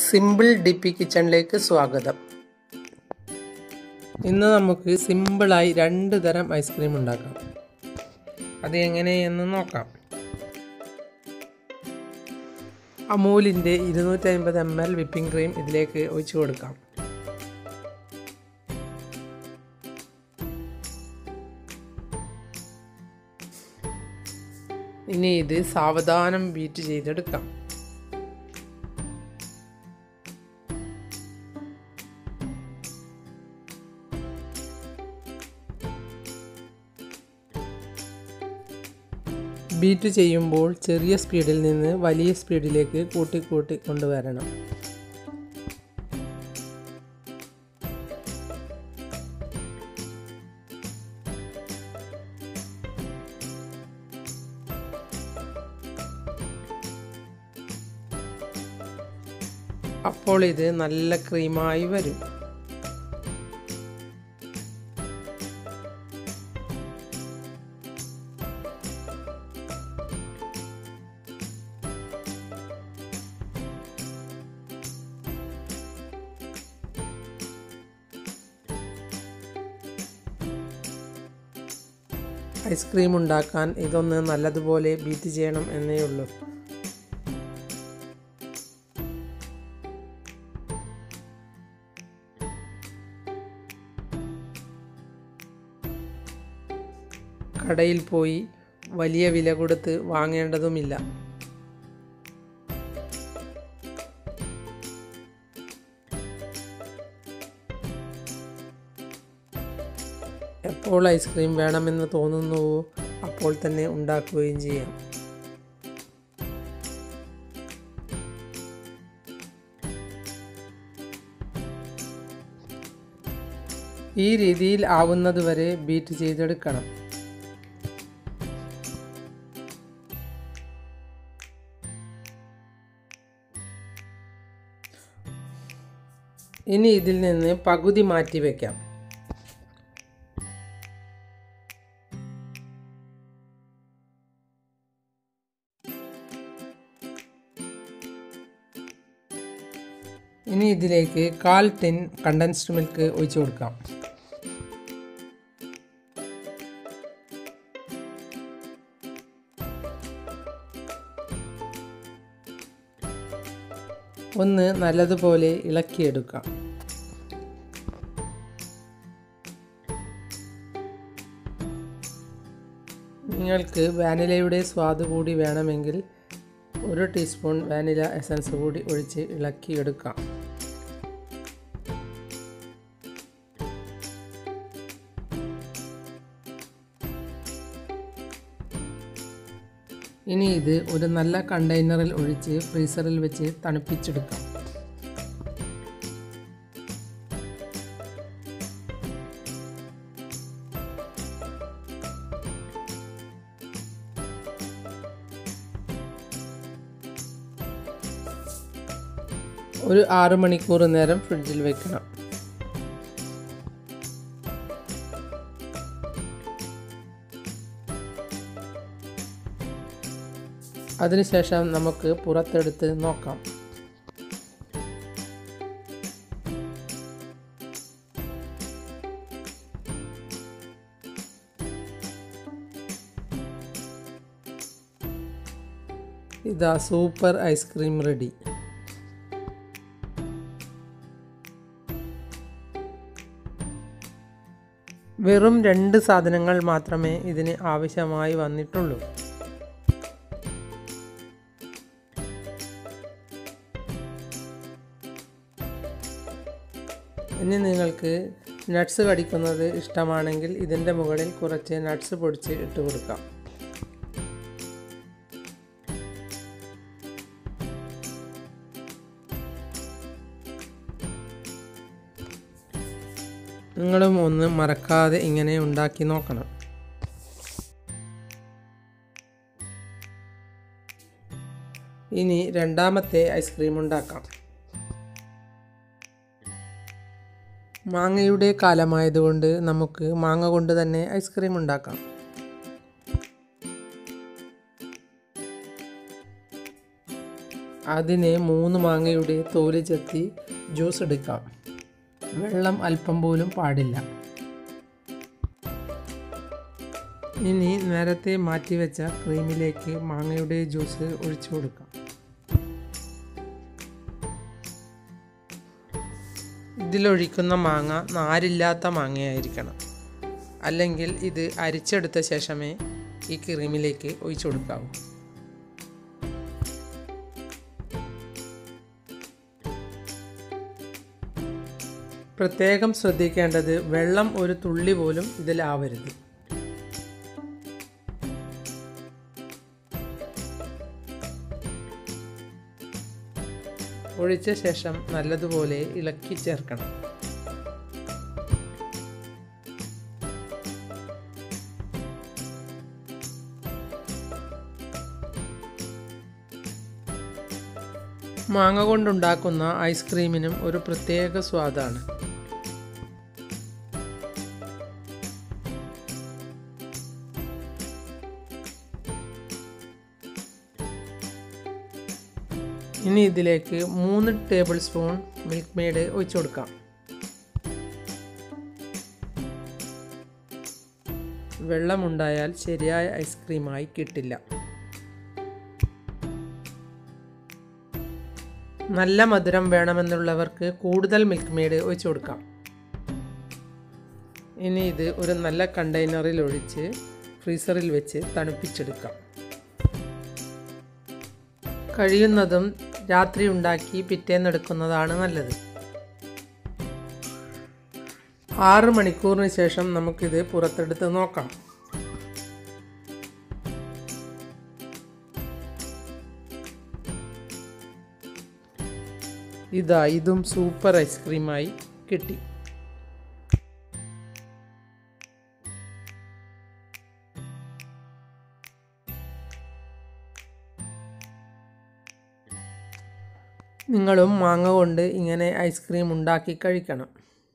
simple D P കിച്ചണിലേക്ക് സ്വാഗതം ഇന്ന് നമുക്ക് സിമ്പിളായി രണ്ട് തരം ഐസ്ക്രീം ഉണ്ടാക്കാം അത് എങ്ങനെയെന്ന് നോക്കാം അമൂലിൻ്റെ ഇരുന്നൂറ്റി അമ്പത് എം എൽ വിപ്പിംഗ് ക്രീം ഇതിലേക്ക് ഒഴിച്ചു കൊടുക്കാം ഇനി ഇത് സാവധാനം ബീറ്റ് ചെയ്തെടുക്കാം ബീറ്റ് ചെയ്യുമ്പോൾ ചെറിയ സ്പീഡിൽ നിന്ന് വലിയ സ്പീഡിലേക്ക് കൂട്ടി കൂട്ടി കൊണ്ടുവരണം അപ്പോൾ ഇത് നല്ല ക്രീമായി വരും ഐസ്ക്രീം ഉണ്ടാക്കാൻ ഇതൊന്ന് നല്ലതുപോലെ ബീറ്റ് ചെയ്യണം എന്നേ ഉള്ളൂ കടയിൽ പോയി വലിയ വില കൊടുത്ത് വാങ്ങേണ്ടതുമില്ല എപ്പോൾ ഐസ്ക്രീം വേണമെന്ന് തോന്നുന്നുവോ അപ്പോൾ തന്നെ ഉണ്ടാക്കുകയും ചെയ്യാം ഈ രീതിയിൽ ആവുന്നതുവരെ ബീറ്റ് ചെയ്തെടുക്കണം ഇനി ഇതിൽ നിന്ന് പകുതി മാറ്റി വയ്ക്കാം ഇനി ഇതിലേക്ക് കാൽ ടിൻ കണ്ടൻസ്ഡ് മിൽക്ക് ഒഴിച്ചു കൊടുക്കാം ഒന്ന് നല്ലതുപോലെ ഇളക്കിയെടുക്കാം നിങ്ങൾക്ക് വാനിലയുടെ സ്വാദ് കൂടി വേണമെങ്കിൽ ഒരു ടീസ്പൂൺ വാനില എസൻസ് കൂടി ഒഴിച്ച് ഇളക്കിയെടുക്കാം ഇനി ഇത് ഒരു നല്ല കണ്ടെയ്നറിൽ ഒഴിച്ച് ഫ്രീസറിൽ വെച്ച് തണുപ്പിച്ചെടുക്കാം ഒരു ആറ് മണിക്കൂർ നേരം ഫ്രിഡ്ജിൽ വെക്കണം അതിനുശേഷം നമുക്ക് പുറത്തെടുത്ത് നോക്കാം ഇതാ സൂപ്പർ ഐസ്ക്രീം റെഡി വെറും രണ്ട് സാധനങ്ങൾ മാത്രമേ ഇതിന് ആവശ്യമായി വന്നിട്ടുള്ളൂ ഇനി നിങ്ങൾക്ക് നട്ട്സ് കടിക്കുന്നത് ഇഷ്ടമാണെങ്കിൽ ഇതിൻ്റെ മുകളിൽ കുറച്ച് നട്ട്സ് പൊടിച്ച് ഇട്ട് കൊടുക്കാം നിങ്ങളും ഒന്ന് മറക്കാതെ ഇങ്ങനെ ഉണ്ടാക്കി നോക്കണം ഇനി രണ്ടാമത്തെ ഐസ്ക്രീം ഉണ്ടാക്കാം മാങ്ങയുടെ കാലമായതുകൊണ്ട് നമുക്ക് മാങ്ങ കൊണ്ട് തന്നെ ഐസ്ക്രീം ഉണ്ടാക്കാം അതിന് മൂന്ന് മാങ്ങയുടെ തോല് ചെത്തി ജ്യൂസ് എടുക്കാം വെള്ളം അല്പം പോലും പാടില്ല ഇനി നേരത്തെ മാറ്റിവെച്ച ക്രീമിലേക്ക് മാങ്ങയുടെ ജ്യൂസ് ഒഴിച്ചു കൊടുക്കാം ഇതിലൊഴിക്കുന്ന മാങ്ങ നാരില്ലാത്ത മാങ്ങയായിരിക്കണം അല്ലെങ്കിൽ ഇത് അരിച്ചെടുത്ത ശേഷമേ ഈ ക്രീമിലേക്ക് ഒഴിച്ചു കൊടുക്കാവൂ പ്രത്യേകം ശ്രദ്ധിക്കേണ്ടത് വെള്ളം ഒരു തുള്ളി പോലും ഇതിലാവരുത് ഒഴിച്ച ശേഷം നല്ലതുപോലെ ഇളക്കി ചേർക്കണം മാങ്ങ കൊണ്ടുണ്ടാക്കുന്ന ഐസ്ക്രീമിനും ഒരു പ്രത്യേക സ്വാദാണ് ഇനി ഇതിലേക്ക് മൂന്ന് ടേബിൾ സ്പൂൺ മിൽക്ക് മെയ്ഡ് ഒഴിച്ചു കൊടുക്കാം വെള്ളമുണ്ടായാൽ ശരിയായ ഐസ്ക്രീമായി കിട്ടില്ല നല്ല മധുരം വേണമെന്നുള്ളവർക്ക് കൂടുതൽ മിൽക്ക് മെയ്ഡ് ഒഴിച്ചു കൊടുക്കാം ഇനി ഇത് ഒരു നല്ല കണ്ടെയ്നറിൽ ഒഴിച്ച് ഫ്രീസറിൽ വെച്ച് തണുപ്പിച്ചെടുക്കാം കഴിയുന്നതും രാത്രി ഉണ്ടാക്കി പിറ്റേന്നെടുക്കുന്നതാണ് നല്ലത് ആറ് മണിക്കൂറിന് ശേഷം നമുക്കിത് പുറത്തെടുത്ത് നോക്കാം ഇതാ ഇതും സൂപ്പർ ഐസ്ക്രീമായി കിട്ടി നിങ്ങളും മാങ്ങ കൊണ്ട് ഇങ്ങനെ ഐസ്ക്രീം ഉണ്ടാക്കി കഴിക്കണം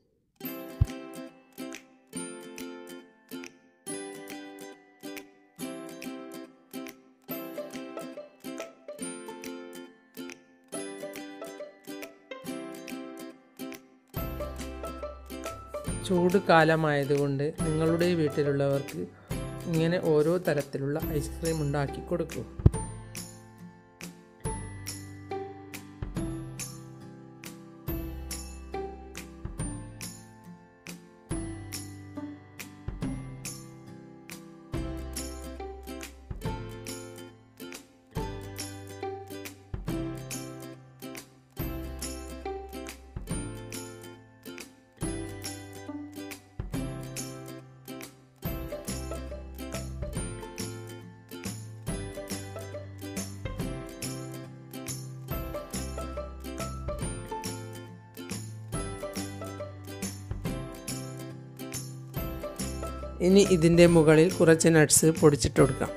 ചൂട് കാലമായതുകൊണ്ട് നിങ്ങളുടെ വീട്ടിലുള്ളവർക്ക് ഇങ്ങനെ ഓരോ തരത്തിലുള്ള ഐസ്ക്രീം ഉണ്ടാക്കി കൊടുക്കൂ ഇനി ഇതിൻ്റെ മുകളിൽ കുറച്ച് നട്ട്സ് പൊടിച്ചിട്ട് കൊടുക്കാം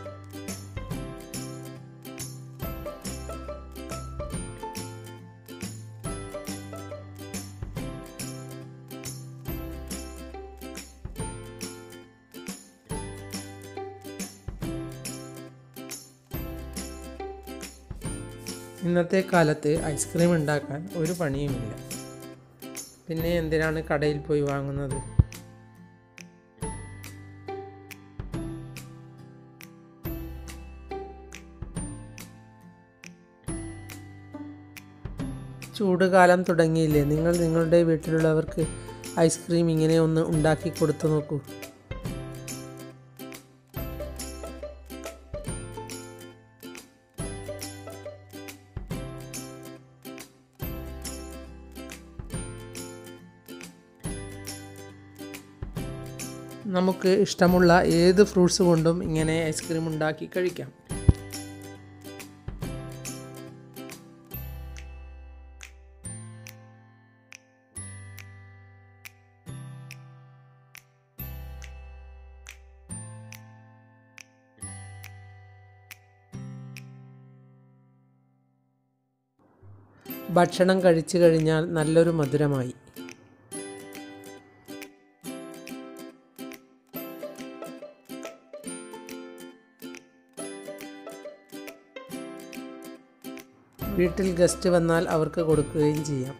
ഇന്നത്തെ കാലത്ത് ഐസ്ക്രീം ഉണ്ടാക്കാൻ ഒരു പണിയുമില്ല പിന്നെ എന്തിനാണ് കടയിൽ പോയി വാങ്ങുന്നത് ചൂടുകാലം തുടങ്ങിയില്ലേ നിങ്ങൾ നിങ്ങളുടെ വീട്ടിലുള്ളവർക്ക് ഐസ്ക്രീം ഇങ്ങനെ ഒന്ന് ഉണ്ടാക്കി കൊടുത്തു നോക്കൂ നമുക്ക് ഇഷ്ടമുള്ള ഏത് ഫ്രൂട്ട്സ് കൊണ്ടും ഇങ്ങനെ ഐസ്ക്രീം ഉണ്ടാക്കി കഴിക്കാം ഭക്ഷണം കഴിച്ചു കഴിഞ്ഞാൽ നല്ലൊരു മധുരമായി വീട്ടിൽ ഗസ്റ്റ് വന്നാൽ അവർക്ക് കൊടുക്കുകയും ചെയ്യാം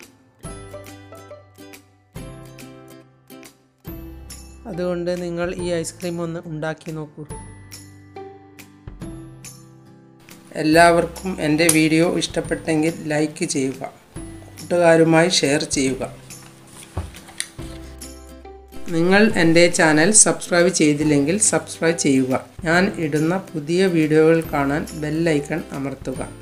അതുകൊണ്ട് നിങ്ങൾ ഈ ഐസ്ക്രീം ഒന്ന് ഉണ്ടാക്കി നോക്കൂ എല്ലാവർക്കും എൻ്റെ വീഡിയോ ഇഷ്ടപ്പെട്ടെങ്കിൽ ലൈക്ക് ചെയ്യുക കൂട്ടുകാരുമായി ഷെയർ ചെയ്യുക നിങ്ങൾ എൻ്റെ ചാനൽ സബ്സ്ക്രൈബ് ചെയ്തില്ലെങ്കിൽ സബ്സ്ക്രൈബ് ചെയ്യുക ഞാൻ ഇടുന്ന പുതിയ വീഡിയോകൾ കാണാൻ ബെല്ലൈക്കൺ അമർത്തുക